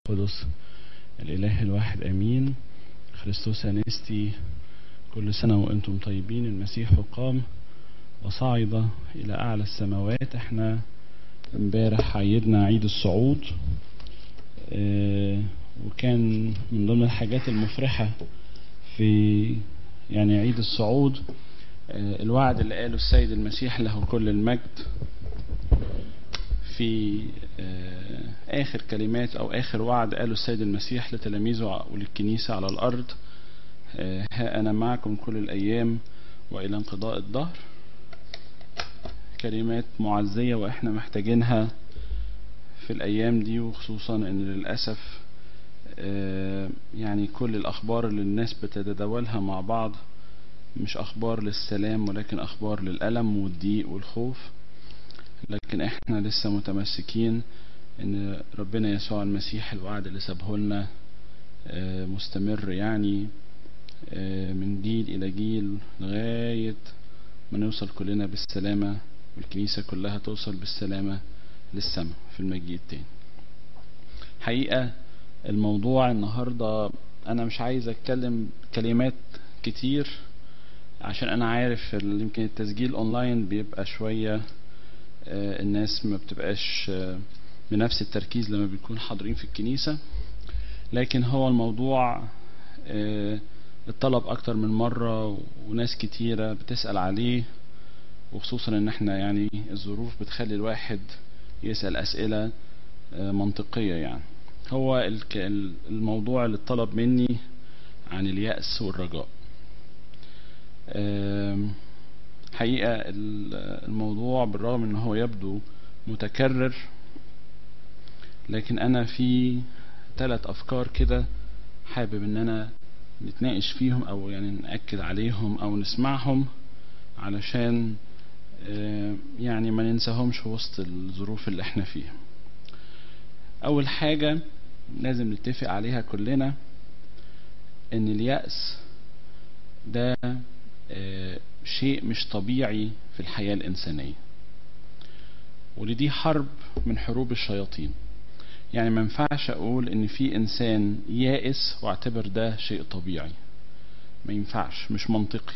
القدس الإله الواحد أمين خريستوس أنستي كل سنة وأنتم طيبين المسيح قام وصعد إلى أعلى السماوات احنا امبارح عيدنا عيد الصعود اه وكان من ضمن الحاجات المفرحة في يعني عيد الصعود اه الوعد اللي قاله السيد المسيح له كل المجد في اه آخر كلمات أو آخر وعد قاله السيد المسيح لتلاميذه وللكنيسة على الأرض ها أنا معكم كل الأيام وإلى انقضاء الدهر كلمات معزية وإحنا محتاجينها في الأيام دي وخصوصا إن للأسف يعني كل الأخبار اللي الناس بتتداولها مع بعض مش أخبار للسلام ولكن أخبار للألم والضيق والخوف لكن إحنا لسه متمسكين إن ربنا يسوع المسيح الوعد اللي سابه لنا مستمر يعني من جيل إلى جيل لغاية ما نوصل كلنا بالسلامة والكنيسة كلها توصل بالسلامة للسماء في المجيء التاني حقيقة الموضوع النهاردة أنا مش عايز أتكلم كلمات كتير عشان أنا عارف يمكن التسجيل أونلاين بيبقى شوية الناس ما بتبقاش بنفس التركيز لما بيكون حاضرين في الكنيسة لكن هو الموضوع اتطلب أكتر من مرة وناس كتيرة بتسأل عليه وخصوصا ان احنا يعني الظروف بتخلي الواحد يسأل أسئلة منطقية يعني هو الموضوع اللي اتطلب مني عن اليأس والرجاء حقيقة الموضوع بالرغم ان هو يبدو متكرر لكن انا في ثلاث افكار كده حابب ان انا نتناقش فيهم او يعني نأكد عليهم او نسمعهم علشان يعني ما ننساهمش وسط الظروف اللي احنا فيها اول حاجة لازم نتفق عليها كلنا ان اليأس ده شيء مش طبيعي في الحياة الانسانية ودي حرب من حروب الشياطين يعني ما ينفعش اقول ان في انسان يائس واعتبر ده شيء طبيعي ما ينفعش مش منطقي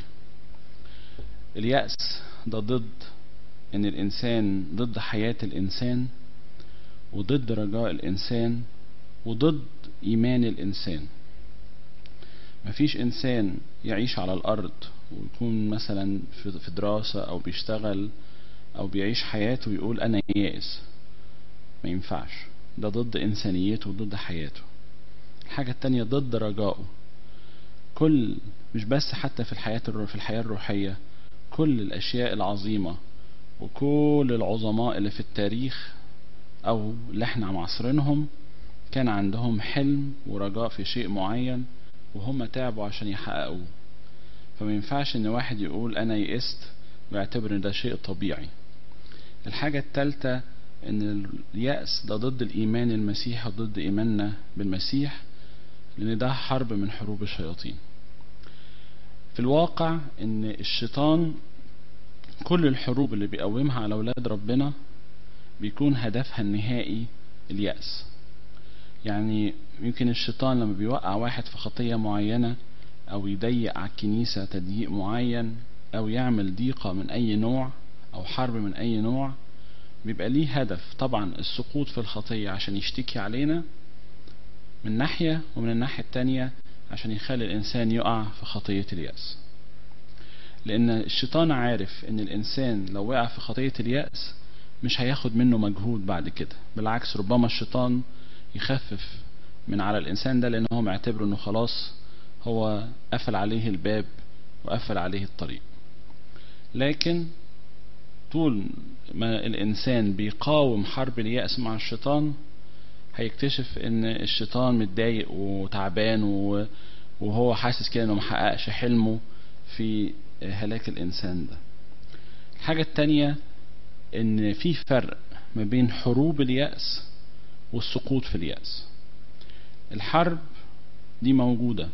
اليأس ده ضد ان الانسان ضد حياة الانسان وضد رجاء الانسان وضد ايمان الانسان مفيش انسان يعيش على الارض ويكون مثلا في دراسة او بيشتغل او بيعيش حياته ويقول انا يائس ما ينفعش ده ضد انسانيته وضد حياته الحاجة التانية ضد رجائه كل مش بس حتى في الحياة في الحياة الروحية كل الاشياء العظيمة وكل العظماء اللي في التاريخ او اللي احنا معاصرينهم كان عندهم حلم ورجاء في شيء معين وهم تعبوا عشان يحققوه فما ينفعش ان واحد يقول انا يئست ويعتبر ان ده شيء طبيعي الحاجة التالتة ان اليأس ده ضد الايمان المسيحي وضد ايماننا بالمسيح لان ده حرب من حروب الشياطين في الواقع ان الشيطان كل الحروب اللي بيقومها على اولاد ربنا بيكون هدفها النهائي اليأس يعني يمكن الشيطان لما بيوقع واحد في خطية معينة او يضيق على الكنيسة تضييق معين او يعمل ضيقة من اي نوع او حرب من اي نوع بيبقى ليه هدف طبعا السقوط في الخطية عشان يشتكي علينا من ناحية ومن الناحية التانية عشان يخلي الإنسان يقع في خطية اليأس لأن الشيطان عارف إن الإنسان لو وقع في خطية اليأس مش هياخد منه مجهود بعد كده بالعكس ربما الشيطان يخفف من على الإنسان ده لأن هو معتبره إنه خلاص هو قفل عليه الباب وقفل عليه الطريق لكن طول ما الإنسان بيقاوم حرب اليأس مع الشيطان هيكتشف ان الشيطان متضايق وتعبان وهو حاسس كده انه محققش حلمه في هلاك الانسان ده الحاجة التانية ان في فرق ما بين حروب اليأس والسقوط في اليأس الحرب دي موجودة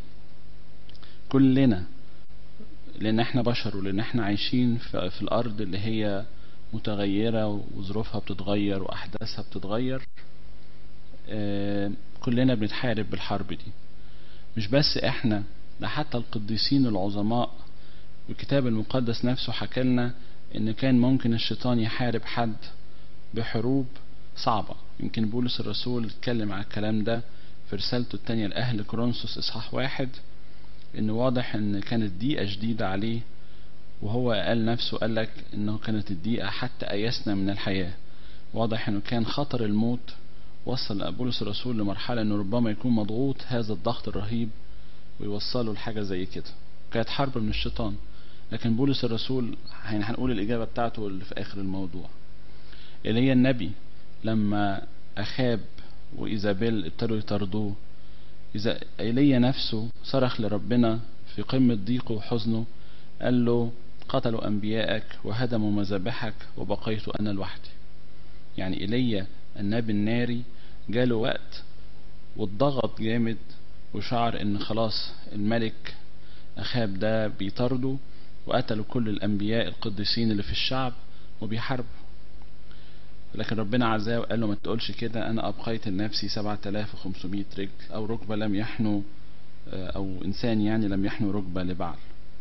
كلنا لان احنا بشر ولان احنا عايشين في الارض اللي هي متغيرة وظروفها بتتغير واحداثها بتتغير آه، كلنا بنتحارب بالحرب دي مش بس احنا ده حتى القديسين العظماء والكتاب المقدس نفسه حكى لنا ان كان ممكن الشيطان يحارب حد بحروب صعبة يمكن بولس الرسول اتكلم على الكلام ده في رسالته التانية لأهل كورنثوس إصحاح واحد إن واضح إن كانت ضيقة شديدة عليه وهو قال نفسه قال لك إنه كانت الضيقة حتى أيسنا من الحياة واضح إنه كان خطر الموت وصل بولس الرسول لمرحلة إنه ربما يكون مضغوط هذا الضغط الرهيب ويوصله لحاجة زي كده كانت حرب من الشيطان لكن بولس الرسول يعني هنقول الإجابة بتاعته اللي في آخر الموضوع اللي هي النبي لما أخاب وإيزابيل ابتدوا يطردوه إذا إيليا نفسه صرخ لربنا في قمة ضيقه وحزنه قال له قتلوا أنبياءك وهدموا مذابحك وبقيت أنا لوحدي يعني إيليا النبي الناري جاله وقت واتضغط جامد وشعر ان خلاص الملك اخاب ده بيطارده وقتلوا كل الانبياء القديسين اللي في الشعب وبيحاربوا لكن ربنا عزاه وقال له ما تقولش كده انا ابقيت لنفسي 7500 رجل او ركبه لم يحنوا او انسان يعني لم يحنوا ركبه لبعل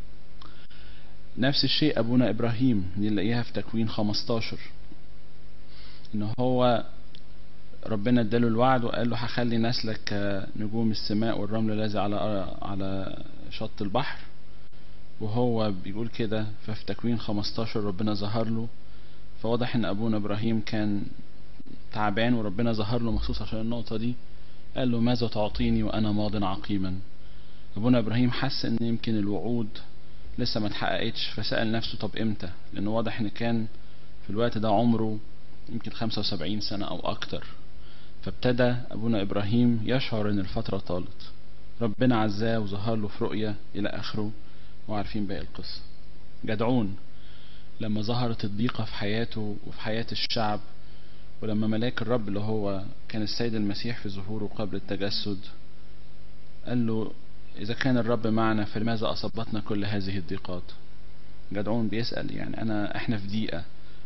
نفس الشيء ابونا ابراهيم دي نلاقيها في تكوين 15 ان هو ربنا اداله الوعد وقال له هخلي نسلك كنجوم السماء والرمل الذي على على شط البحر وهو بيقول كده ففي تكوين 15 ربنا ظهر له فواضح ان ابونا ابراهيم كان تعبان وربنا ظهر له مخصوص عشان النقطه دي قال له ماذا تعطيني وانا ماض عقيما ابونا ابراهيم حس ان يمكن الوعود لسه ما اتحققتش فسال نفسه طب امتى لانه واضح ان كان في الوقت ده عمره يمكن 75 سنه او اكتر فابتدى ابونا ابراهيم يشعر ان الفتره طالت ربنا عزاه وظهر له في رؤيه الى اخره وعارفين باقي القصه جدعون لما ظهرت الضيقة في حياته وفي حياة الشعب ولما ملاك الرب اللي هو كان السيد المسيح في ظهوره قبل التجسد قال له إذا كان الرب معنا فلماذا أصابتنا كل هذه الضيقات جدعون بيسأل يعني أنا إحنا في ضيقة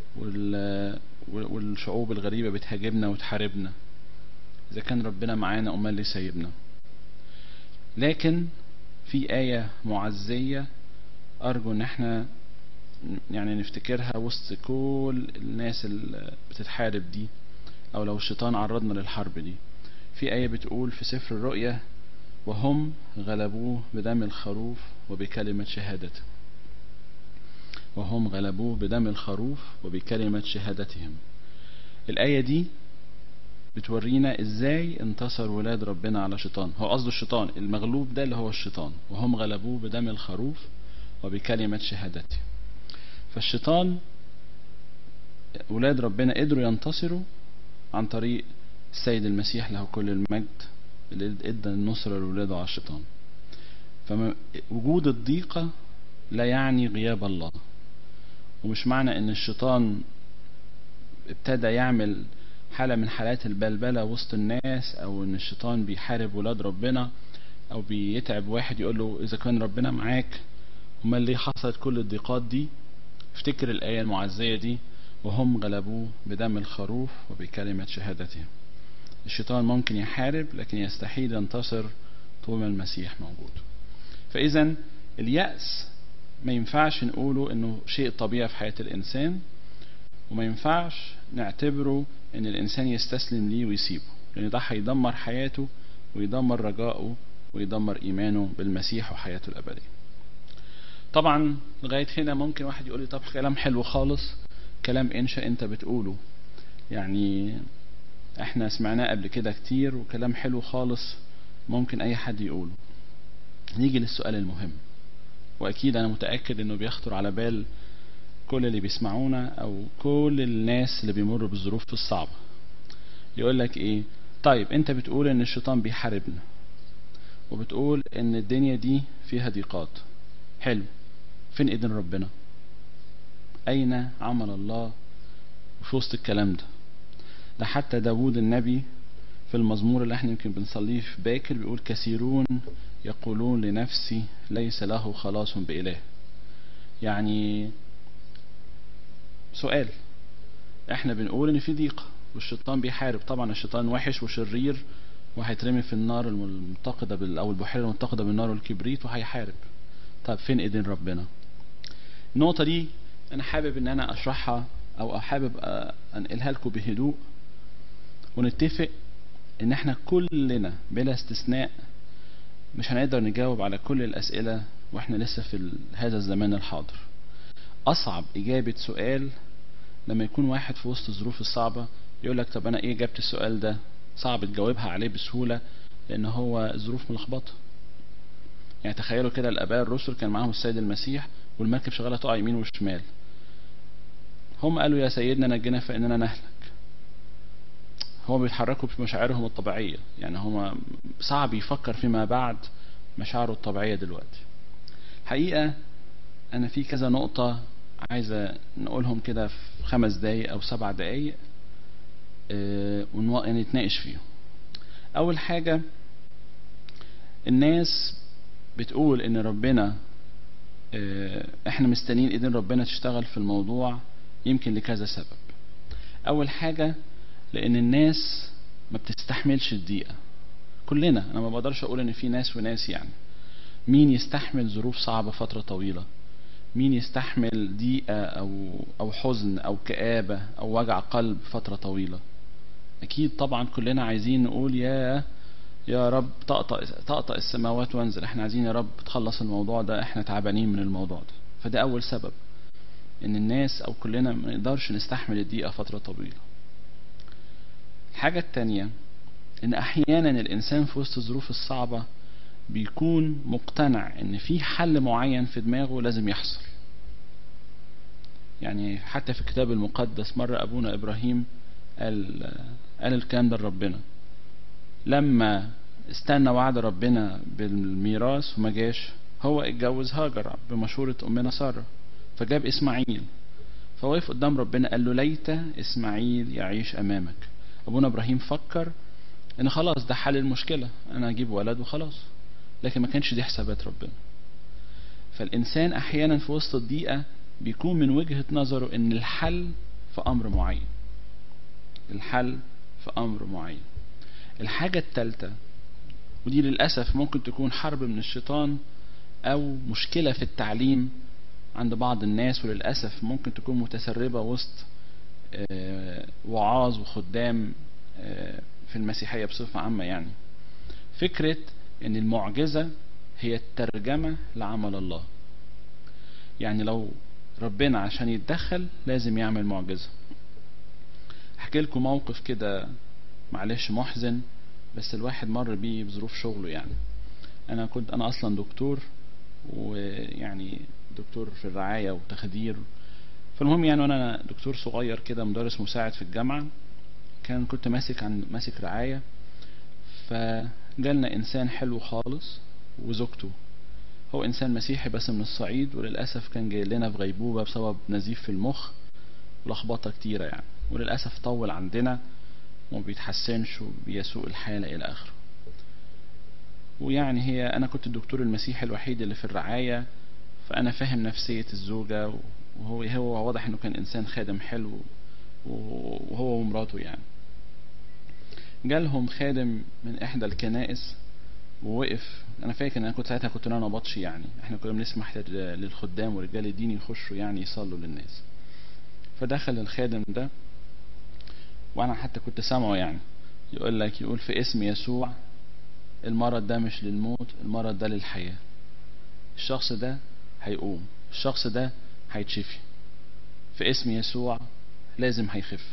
والشعوب الغريبة بتهاجمنا وتحاربنا إذا كان ربنا معانا أمال ليه سايبنا لكن في آية معزية أرجو إن إحنا يعني نفتكرها وسط كل الناس اللي بتتحارب دي او لو الشيطان عرضنا للحرب دي في آية بتقول في سفر الرؤيا وهم غلبوه بدم الخروف وبكلمة شهادته وهم غلبوه بدم الخروف وبكلمة شهادتهم الآية دي بتورينا ازاي انتصر ولاد ربنا على شيطان هو قصده الشيطان المغلوب ده اللي هو الشيطان وهم غلبوه بدم الخروف وبكلمة شهادته فالشيطان ولاد ربنا قدروا ينتصروا عن طريق السيد المسيح له كل المجد اللي ادى النصرة لولاده على الشيطان فوجود الضيقة لا يعني غياب الله ومش معنى ان الشيطان ابتدى يعمل حالة من حالات البلبلة وسط الناس او ان الشيطان بيحارب ولاد ربنا او بيتعب واحد يقول له اذا كان ربنا معاك امال ليه حصلت كل الضيقات دي افتكر الآية المعزية دي وهم غلبوه بدم الخروف وبكلمة شهادته الشيطان ممكن يحارب لكن يستحيل ينتصر طول ما المسيح موجود فإذا اليأس ما ينفعش نقوله انه شيء طبيعي في حياة الإنسان وما ينفعش نعتبره ان الإنسان يستسلم ليه ويسيبه لأن ده هيدمر حياته ويدمر رجائه ويدمر إيمانه بالمسيح وحياته الأبدية طبعا لغاية هنا ممكن واحد يقول لي طب كلام حلو خالص كلام انشا انت بتقوله يعني احنا سمعناه قبل كده كتير وكلام حلو خالص ممكن اي حد يقوله نيجي للسؤال المهم واكيد انا متأكد انه بيخطر على بال كل اللي بيسمعونا او كل الناس اللي بيمروا بالظروف الصعبة يقول لك ايه طيب انت بتقول ان الشيطان بيحاربنا وبتقول ان الدنيا دي فيها ضيقات حلو فين ايدين ربنا اين عمل الله في وسط الكلام ده ده حتى داود النبي في المزمور اللي احنا يمكن بنصليه في باكر بيقول كثيرون يقولون لنفسي ليس له خلاص بإله يعني سؤال احنا بنقول ان في ضيقة والشيطان بيحارب طبعا الشيطان وحش وشرير وهيترمي في النار المتقدة بال او البحيرة المتقدة بالنار والكبريت وهيحارب طب فين ايدين ربنا النقطة دي انا حابب ان انا اشرحها او حابب انقلها لكم بهدوء ونتفق ان احنا كلنا بلا استثناء مش هنقدر نجاوب على كل الاسئلة واحنا لسه في هذا الزمان الحاضر اصعب اجابة سؤال لما يكون واحد في وسط الظروف الصعبة يقول لك طب انا ايه اجابة السؤال ده صعب تجاوبها عليه بسهولة لان هو الظروف ملخبطة يعني تخيلوا كده الاباء الرسل كان معاهم السيد المسيح والمركب شغالة تقع يمين وشمال هم قالوا يا سيدنا نجنا فاننا نهلك هم بيتحركوا بمشاعرهم الطبيعية يعني هم صعب يفكر فيما بعد مشاعره الطبيعية دلوقتي حقيقة أنا في كذا نقطة عايزة نقولهم كده في خمس دقايق أو سبع دقايق اه ونتناقش فيهم أول حاجة الناس بتقول إن ربنا اه إحنا مستنيين إيدين ربنا تشتغل في الموضوع يمكن لكذا سبب أول حاجة لان الناس ما بتستحملش الضيقه كلنا انا ما بقدرش اقول ان في ناس وناس يعني مين يستحمل ظروف صعبه فتره طويله مين يستحمل ضيقه او او حزن او كابه او وجع قلب فتره طويله اكيد طبعا كلنا عايزين نقول يا يا رب طقطق طقطق السماوات وانزل احنا عايزين يا رب تخلص الموضوع ده احنا تعبانين من الموضوع ده فده اول سبب ان الناس او كلنا ما نقدرش نستحمل الضيقه فتره طويله الحاجة التانية ان احيانا الانسان في وسط الظروف الصعبة بيكون مقتنع ان في حل معين في دماغه لازم يحصل يعني حتى في الكتاب المقدس مرة ابونا ابراهيم قال قال الكلام ده لربنا لما استنى وعد ربنا بالميراث وما جاش هو اتجوز هاجر بمشورة امنا سارة فجاب اسماعيل فوقف قدام ربنا قال له ليت اسماعيل يعيش امامك ابونا ابراهيم فكر ان خلاص ده حل المشكله انا اجيب ولد وخلاص لكن ما كانش دي حسابات ربنا فالانسان احيانا في وسط الضيقه بيكون من وجهه نظره ان الحل في امر معين الحل في امر معين الحاجه الثالثه ودي للاسف ممكن تكون حرب من الشيطان او مشكله في التعليم عند بعض الناس وللاسف ممكن تكون متسربه وسط وعاظ وخدام في المسيحية بصفة عامة يعني فكرة ان المعجزة هي الترجمة لعمل الله يعني لو ربنا عشان يتدخل لازم يعمل معجزة احكي لكم موقف كده معلش محزن بس الواحد مر بيه بظروف شغله يعني انا كنت انا اصلا دكتور ويعني دكتور في الرعاية وتخدير فالمهم يعني وانا دكتور صغير كده مدرس مساعد في الجامعة كان كنت ماسك عن ماسك رعاية فجالنا انسان حلو خالص وزوجته هو انسان مسيحي بس من الصعيد وللاسف كان جاي لنا في غيبوبة بسبب نزيف في المخ ولخبطة كتيرة يعني وللاسف طول عندنا وما بيتحسنش وبيسوء الحالة الى اخره ويعني هي انا كنت الدكتور المسيحي الوحيد اللي في الرعاية فانا فاهم نفسية الزوجة وهو هو واضح انه كان انسان خادم حلو وهو ومراته يعني جالهم خادم من احدى الكنائس ووقف انا فاكر ان انا كنت ساعتها كنت انا نبطشي يعني احنا كنا بنسمح للخدام ورجال الدين يخشوا يعني يصلوا للناس فدخل الخادم ده وانا حتى كنت سامعه يعني يقول لك يقول في اسم يسوع المرض ده مش للموت المرض ده للحياة الشخص ده هيقوم الشخص ده هيتشفي في اسم يسوع لازم هيخف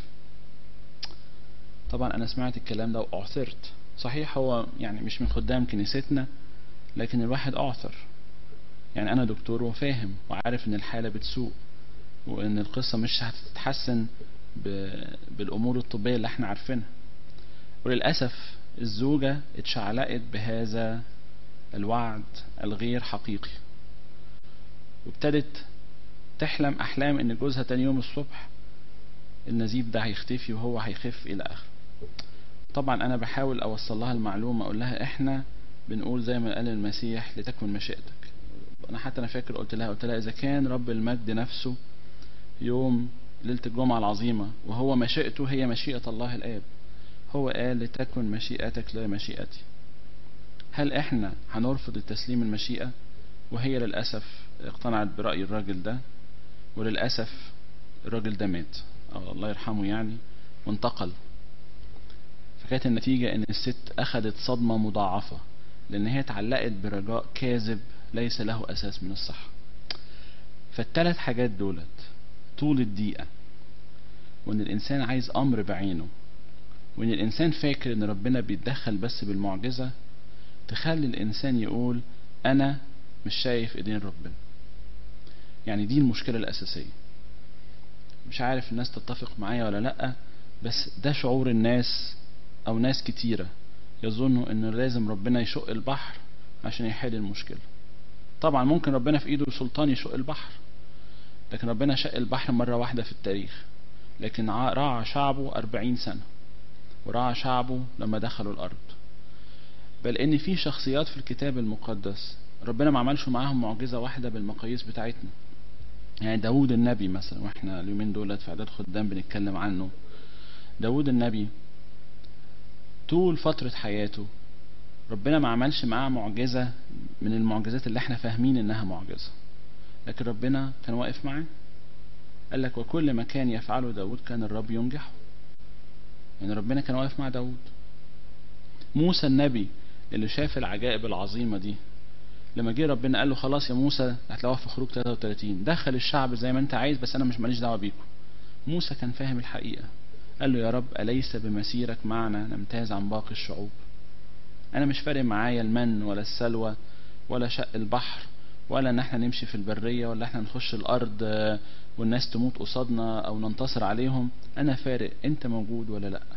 طبعا انا سمعت الكلام ده واعثرت صحيح هو يعني مش من خدام كنيستنا لكن الواحد اعثر يعني انا دكتور وفاهم وعارف ان الحالة بتسوء وان القصة مش هتتحسن بالامور الطبية اللي احنا عارفينها وللأسف الزوجة اتشعلقت بهذا الوعد الغير حقيقي وابتدت تحلم احلام ان جوزها تاني يوم الصبح النزيف ده هيختفي وهو هيخف الى اخره طبعا انا بحاول اوصل لها المعلومه اقول لها احنا بنقول زي ما قال المسيح لتكن مشيئتك انا حتى انا فاكر قلت لها قلت لها اذا كان رب المجد نفسه يوم ليلة الجمعة العظيمة وهو مشيئته هي مشيئة الله الآب هو قال لتكن مشيئتك لا مشيئتي هل احنا هنرفض التسليم المشيئة وهي للأسف اقتنعت برأي الراجل ده وللأسف الراجل ده مات أو الله يرحمه يعني وانتقل فكانت النتيجة ان الست اخذت صدمة مضاعفة لان هي اتعلقت برجاء كاذب ليس له اساس من الصحة فالثلاث حاجات دولت طول الدقيقة وان الانسان عايز امر بعينه وان الانسان فاكر ان ربنا بيتدخل بس بالمعجزة تخلي الانسان يقول انا مش شايف ايدين ربنا يعني دي المشكلة الاساسية مش عارف الناس تتفق معايا ولا لا بس ده شعور الناس او ناس كتيرة يظنوا ان لازم ربنا يشق البحر عشان يحل المشكلة طبعا ممكن ربنا في ايده سلطان يشق البحر لكن ربنا شق البحر مرة واحدة في التاريخ لكن راعى شعبه أربعين سنة وراعى شعبه لما دخلوا الأرض بل إن في شخصيات في الكتاب المقدس ربنا ما عملش معاهم معجزة واحدة بالمقاييس بتاعتنا يعني داود النبي مثلا واحنا اليومين دولت في اعداد خدام بنتكلم عنه داود النبي طول فترة حياته ربنا ما عملش معاه معجزة من المعجزات اللي احنا فاهمين انها معجزة لكن ربنا كان واقف معاه قال لك وكل ما كان يفعله داود كان الرب ينجحه يعني ربنا كان واقف مع داود موسى النبي اللي شاف العجائب العظيمة دي لما جه ربنا قال له خلاص يا موسى هتلاقوها في خروج 33 دخل الشعب زي ما انت عايز بس انا مش ماليش دعوه بيكم موسى كان فاهم الحقيقه قال له يا رب اليس بمسيرك معنا نمتاز عن باقي الشعوب انا مش فارق معايا المن ولا السلوى ولا شق البحر ولا ان احنا نمشي في البريه ولا احنا نخش الارض والناس تموت قصادنا او ننتصر عليهم انا فارق انت موجود ولا لا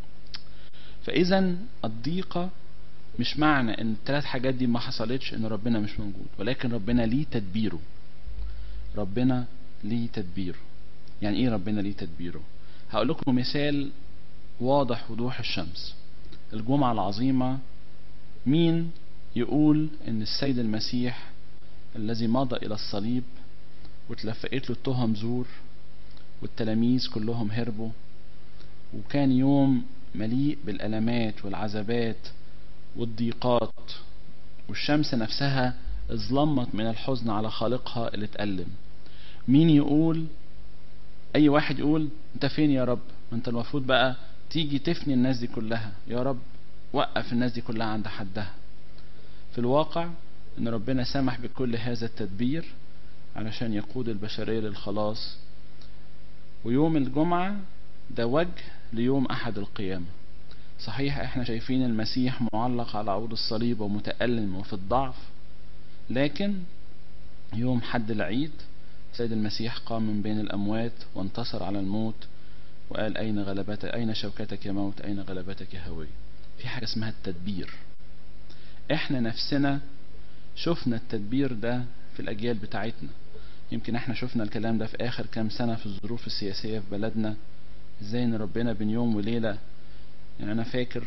فاذا الضيقه مش معنى ان الثلاث حاجات دي ما حصلتش ان ربنا مش موجود ولكن ربنا ليه تدبيره ربنا ليه تدبيره يعني ايه ربنا ليه تدبيره هقول لكم مثال واضح وضوح الشمس الجمعة العظيمة مين يقول ان السيد المسيح الذي مضى الى الصليب وتلفقت له التهم زور والتلاميذ كلهم هربوا وكان يوم مليء بالألمات والعذابات والضيقات والشمس نفسها اظلمت من الحزن على خالقها اللي اتألم مين يقول اي واحد يقول انت فين يا رب ما انت المفروض بقى تيجي تفني الناس دي كلها يا رب وقف الناس دي كلها عند حدها في الواقع ان ربنا سمح بكل هذا التدبير علشان يقود البشرية للخلاص ويوم الجمعة ده وجه ليوم أحد القيامة صحيح احنا شايفين المسيح معلق على عود الصليب ومتألم وفي الضعف لكن يوم حد العيد سيد المسيح قام من بين الأموات وانتصر على الموت وقال أين غلبتك أين شوكتك يا موت أين غلبتك يا هوي في حاجة اسمها التدبير احنا نفسنا شفنا التدبير ده في الأجيال بتاعتنا يمكن احنا شفنا الكلام ده في آخر كام سنة في الظروف السياسية في بلدنا ازاي ان ربنا بين يوم وليلة يعني انا فاكر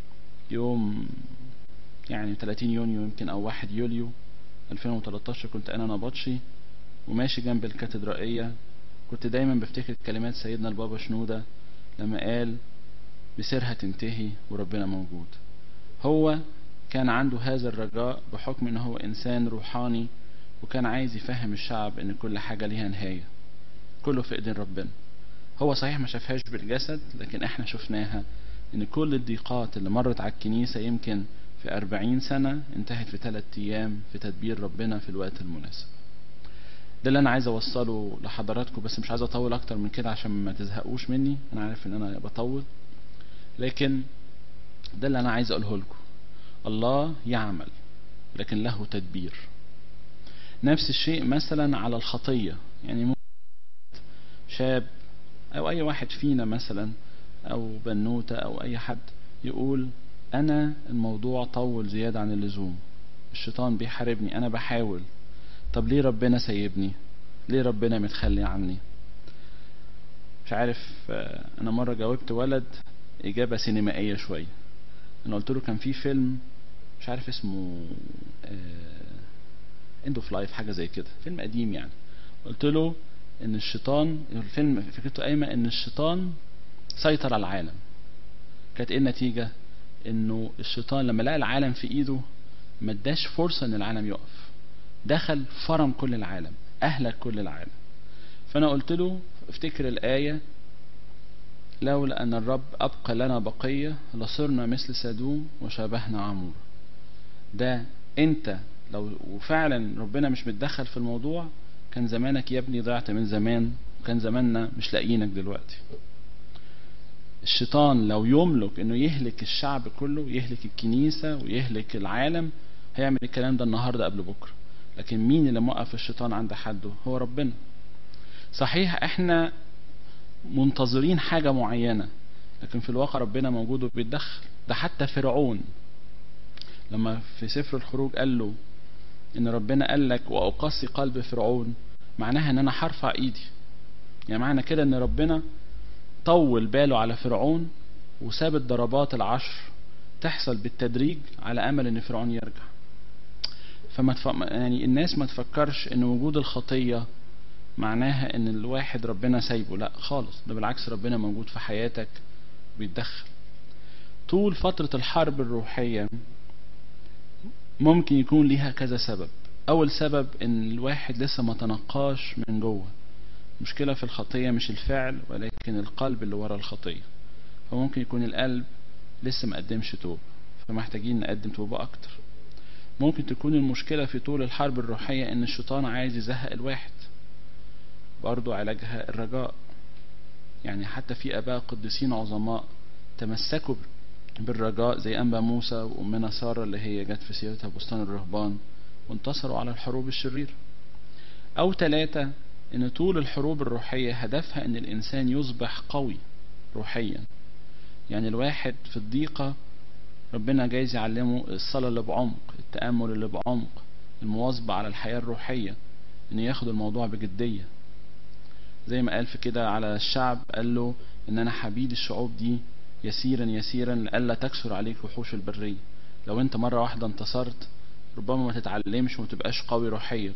يوم يعني 30 يونيو يمكن او 1 يوليو 2013 كنت انا نبطشي وماشي جنب الكاتدرائية كنت دايما بفتكر كلمات سيدنا البابا شنودة لما قال بسرها تنتهي وربنا موجود هو كان عنده هذا الرجاء بحكم ان هو انسان روحاني وكان عايز يفهم الشعب ان كل حاجة ليها نهاية كله في ايدين ربنا هو صحيح ما شافهاش بالجسد لكن احنا شفناها ان كل الضيقات اللي مرت على الكنيسة يمكن في أربعين سنة انتهت في ثلاث أيام في تدبير ربنا في الوقت المناسب ده اللي أنا عايز أوصله لحضراتكم بس مش عايز أطول أكتر من كده عشان ما تزهقوش مني أنا عارف إن أنا بطول لكن ده اللي أنا عايز أقوله لكم الله يعمل لكن له تدبير نفس الشيء مثلا على الخطية يعني شاب أو أي واحد فينا مثلا أو بنوتة أو أي حد يقول أنا الموضوع طول زيادة عن اللزوم الشيطان بيحاربني أنا بحاول طب ليه ربنا سايبني ليه ربنا متخلي عني مش عارف أنا مرة جاوبت ولد إجابة سينمائية شوية أنا قلت له كان في فيلم مش عارف اسمه اند اوف لايف حاجة زي كده فيلم قديم يعني قلت له ان الشيطان الفيلم فكرته قايمه ان الشيطان سيطر على العالم كانت ايه النتيجه انه الشيطان لما لقى العالم في ايده ما اداش فرصه ان العالم يقف دخل فرم كل العالم اهلك كل العالم فانا قلت له افتكر الايه لولا ان الرب ابقى لنا بقيه لصرنا مثل سدوم وشابهنا عمور ده انت لو وفعلا ربنا مش متدخل في الموضوع كان زمانك يا ابني ضعت من زمان وكان زماننا مش لاقيينك دلوقتي الشيطان لو يملك انه يهلك الشعب كله يهلك الكنيسة ويهلك العالم هيعمل الكلام ده النهاردة قبل بكرة لكن مين اللي موقف الشيطان عند حده هو ربنا صحيح احنا منتظرين حاجة معينة لكن في الواقع ربنا موجود وبيتدخل ده حتى فرعون لما في سفر الخروج قال له ان ربنا قال لك واقصي قلب فرعون معناها ان انا هرفع ايدي يعني معنى كده ان ربنا طول باله على فرعون وساب الضربات العشر تحصل بالتدريج على امل ان فرعون يرجع فما تف... يعني الناس ما تفكرش ان وجود الخطيه معناها ان الواحد ربنا سايبه لا خالص ده بالعكس ربنا موجود في حياتك بيتدخل طول فترة الحرب الروحية ممكن يكون ليها كذا سبب اول سبب ان الواحد لسه ما تنقاش من جوه مشكلة في الخطية مش الفعل ولكن القلب اللي ورا الخطية فممكن يكون القلب لسه ما قدمش توبة فمحتاجين نقدم توبة اكتر ممكن تكون المشكلة في طول الحرب الروحية ان الشيطان عايز يزهق الواحد برضو علاجها الرجاء يعني حتى في اباء قديسين عظماء تمسكوا بالرجاء زي انبا موسى وامنا ساره اللي هي جت في سيرتها بستان الرهبان وانتصروا على الحروب الشريره او ثلاثة ان طول الحروب الروحية هدفها ان الانسان يصبح قوي روحيا يعني الواحد في الضيقة ربنا جايز يعلمه الصلاة اللي بعمق التأمل اللي بعمق المواظبة على الحياة الروحية ان ياخد الموضوع بجدية زي ما قال في كده على الشعب قال له ان انا حبيد الشعوب دي يسيرا يسيرا لئلا تكسر عليك وحوش البرية لو انت مرة واحدة انتصرت ربما ما تتعلمش وما تبقاش قوي روحيا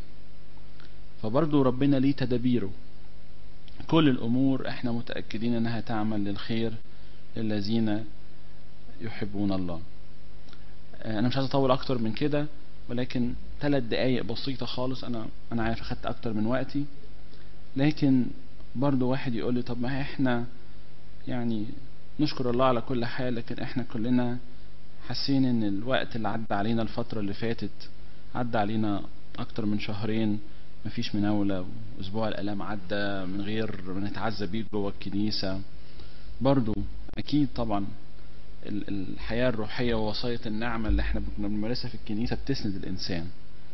فبرضه ربنا ليه تدابيره كل الامور احنا متأكدين انها تعمل للخير للذين يحبون الله انا مش عايز اطول اكتر من كده ولكن ثلاث دقايق بسيطة خالص انا انا عارف اخدت اكتر من وقتي لكن برضه واحد يقول لي طب ما احنا يعني نشكر الله على كل حال لكن احنا كلنا حاسين ان الوقت اللي عدى علينا الفترة اللي فاتت عدى علينا اكتر من شهرين مفيش مناولة واسبوع الالام عدى من غير ما نتعزى بيه جوه الكنيسة برضو اكيد طبعا الحياة الروحية ووصاية النعمة اللي احنا كنا بنمارسها في الكنيسة بتسند الانسان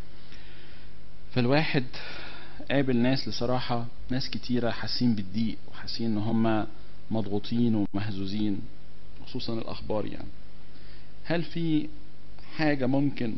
فالواحد قابل ناس لصراحة ناس كتيرة حاسين بالضيق وحاسين ان هم مضغوطين ومهزوزين خصوصا الاخبار يعني هل في حاجة ممكن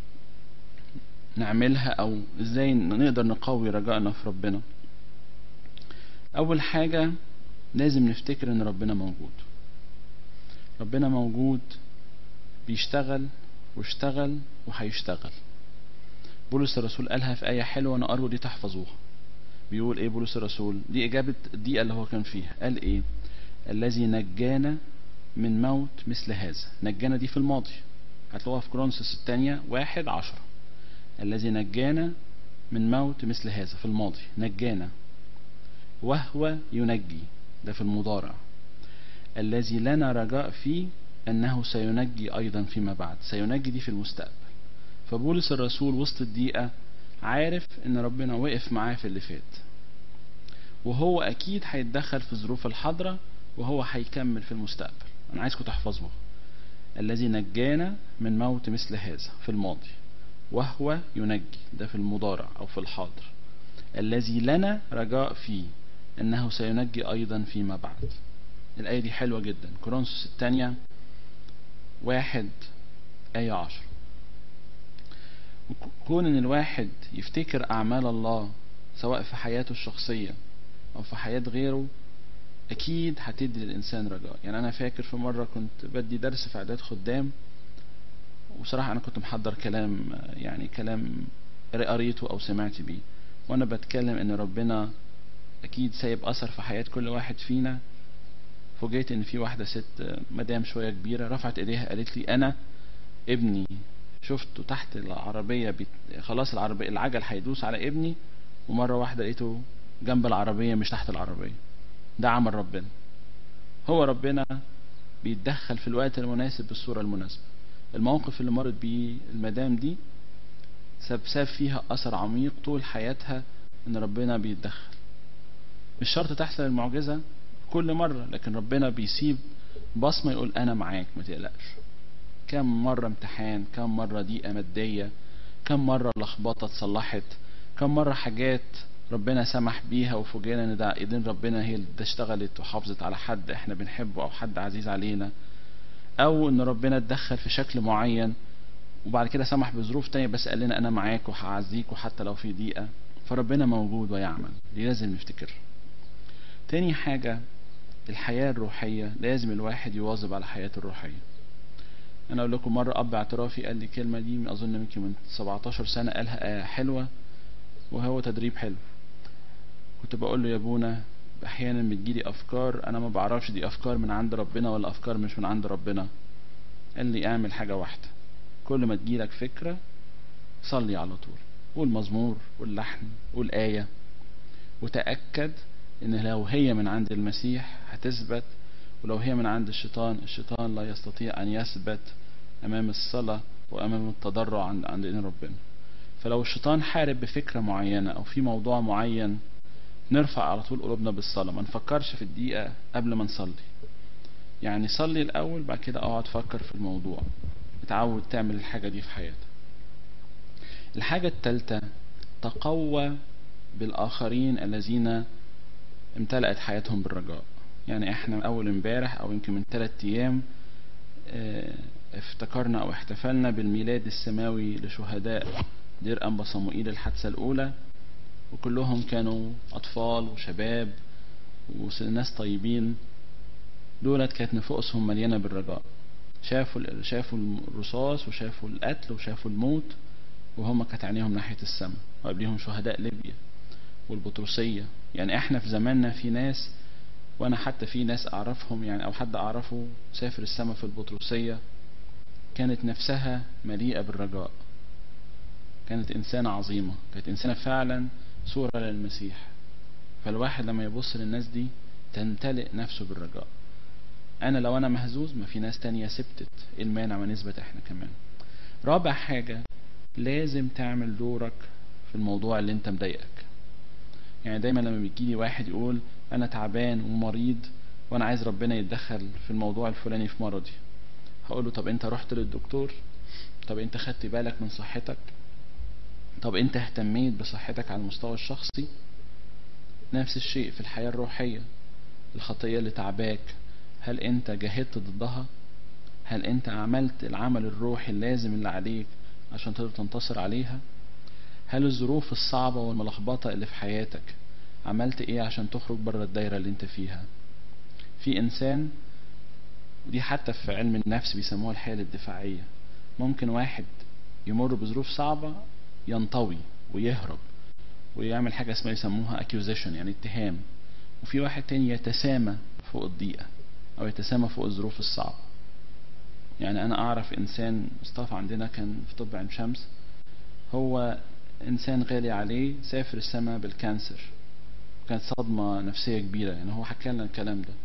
نعملها او ازاي نقدر نقوي رجائنا في ربنا اول حاجة لازم نفتكر ان ربنا موجود ربنا موجود بيشتغل واشتغل وهيشتغل بولس الرسول قالها في آية حلوة أنا أرجو دي تحفظوها بيقول إيه بولس الرسول دي إجابة الدقيقة اللي هو كان فيها قال إيه الذي نجانا من موت مثل هذا نجانا دي في الماضي هتلاقوها في كرونسوس الثانية واحد عشرة الذي نجانا من موت مثل هذا في الماضي نجانا وهو ينجي ده في المضارع الذي لنا رجاء فيه أنه سينجي أيضا فيما بعد سينجي دي في المستقبل فبولس الرسول وسط الدقيقة عارف ان ربنا وقف معاه في اللي فات وهو اكيد هيتدخل في ظروف الحاضرة وهو هيكمل في المستقبل انا عايزكم تحفظوها الذي نجانا من موت مثل هذا في الماضي وهو ينجي ده في المضارع او في الحاضر الذي لنا رجاء فيه انه سينجي ايضا فيما بعد الايه دي حلوه جدا كورنثوس الثانيه واحد ايه عشر كون ان الواحد يفتكر اعمال الله سواء في حياته الشخصية او في حياة غيره اكيد هتدي للانسان رجاء يعني انا فاكر في مرة كنت بدي درس في اعداد خدام وصراحة انا كنت محضر كلام يعني كلام قريته او سمعت بيه وانا بتكلم ان ربنا اكيد سايب اثر في حياة كل واحد فينا فوجئت ان في واحدة ست مدام شوية كبيرة رفعت ايديها قالت لي انا ابني شفته تحت العربية بيت... خلاص العربية العجل هيدوس على ابني ومرة واحدة لقيته جنب العربية مش تحت العربية ده عمل ربنا هو ربنا بيتدخل في الوقت المناسب بالصورة المناسبة الموقف اللي مرت بيه المدام دي ساب ساب فيها أثر عميق طول حياتها إن ربنا بيتدخل مش شرط تحصل المعجزة كل مرة لكن ربنا بيسيب بصمة يقول أنا معاك ما تقلقش كم مرة امتحان كم مرة ضيقة مادية كم مرة لخبطة اتصلحت كم مرة حاجات ربنا سمح بيها وفوجئنا ان ده ايدين ربنا هي اللي اشتغلت وحافظت على حد احنا بنحبه او حد عزيز علينا او ان ربنا اتدخل في شكل معين وبعد كده سمح بظروف تانية بس قال لنا انا معاك وهعزيك وحتى لو في ضيقة فربنا موجود ويعمل دي لازم نفتكرها تاني حاجة الحياة الروحية لازم الواحد يواظب على حياته الروحية انا اقول لكم مرة اب اعترافي قال لي الكلمة دي من اظن يمكن من 17 سنة قالها حلوة وهو تدريب حلو كنت بقول له يا ابونا احيانا بتجيلي افكار انا ما بعرفش دي افكار من عند ربنا ولا افكار مش من عند ربنا قال لي اعمل حاجة واحدة كل ما تجيلك فكرة صلي على طول قول مزمور قول لحن قول آية وتأكد ان لو هي من عند المسيح هتثبت ولو هي من عند الشيطان الشيطان لا يستطيع ان يثبت امام الصلاة وامام التضرع عند عند ايدين ربنا فلو الشيطان حارب بفكرة معينة او في موضوع معين نرفع على طول قلوبنا بالصلاة ما نفكرش في الدقيقة قبل ما نصلي يعني صلي الاول بعد كده اقعد فكر في الموضوع اتعود تعمل الحاجة دي في حياتك الحاجة الثالثة تقوى بالاخرين الذين امتلأت حياتهم بالرجاء يعني احنا اول امبارح او يمكن من ثلاثة ايام اه افتكرنا او احتفلنا بالميلاد السماوي لشهداء دير انبا صموئيل الحادثة الاولى وكلهم كانوا اطفال وشباب وناس طيبين دولت كانت نفوسهم مليانة بالرجاء شافوا شافوا الرصاص وشافوا القتل وشافوا الموت وهم كانت عينيهم ناحية السماء وقبليهم شهداء ليبيا والبطرسية يعني احنا في زماننا في ناس وانا حتى في ناس اعرفهم يعني او حد اعرفه سافر السماء في البطرسية كانت نفسها مليئة بالرجاء كانت انسانة عظيمة كانت انسانة فعلا صورة للمسيح فالواحد لما يبص للناس دي تمتلئ نفسه بالرجاء انا لو انا مهزوز ما في ناس تانية سبتت ايه المانع ما نثبت احنا كمان رابع حاجة لازم تعمل دورك في الموضوع اللي انت مضايقك يعني دايما لما بيجيلي واحد يقول انا تعبان ومريض وانا عايز ربنا يتدخل في الموضوع الفلاني في مرضي هقول له طب انت رحت للدكتور طب انت خدت بالك من صحتك طب انت اهتميت بصحتك على المستوى الشخصي نفس الشيء في الحياة الروحية الخطية اللي تعباك هل انت جاهدت ضدها هل انت عملت العمل الروحي اللازم اللي عليك عشان تقدر تنتصر عليها هل الظروف الصعبة والملخبطة اللي في حياتك عملت ايه عشان تخرج بره الدايرة اللي انت فيها في انسان ودي حتى في علم النفس بيسموها الحالة الدفاعية ممكن واحد يمر بظروف صعبة ينطوي ويهرب ويعمل حاجة اسمها يسموها accusation يعني اتهام وفي واحد تاني يتسامى فوق الضيقة او يتسامى فوق الظروف الصعبة يعني انا اعرف انسان مصطفى عندنا كان في طب عين شمس هو انسان غالي عليه سافر السماء بالكانسر كانت صدمة نفسية كبيرة يعني هو حكى لنا الكلام ده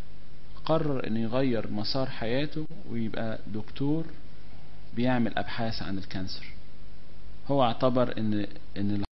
قرر انه يغير مسار حياته ويبقى دكتور بيعمل ابحاث عن الكانسر هو اعتبر ان ان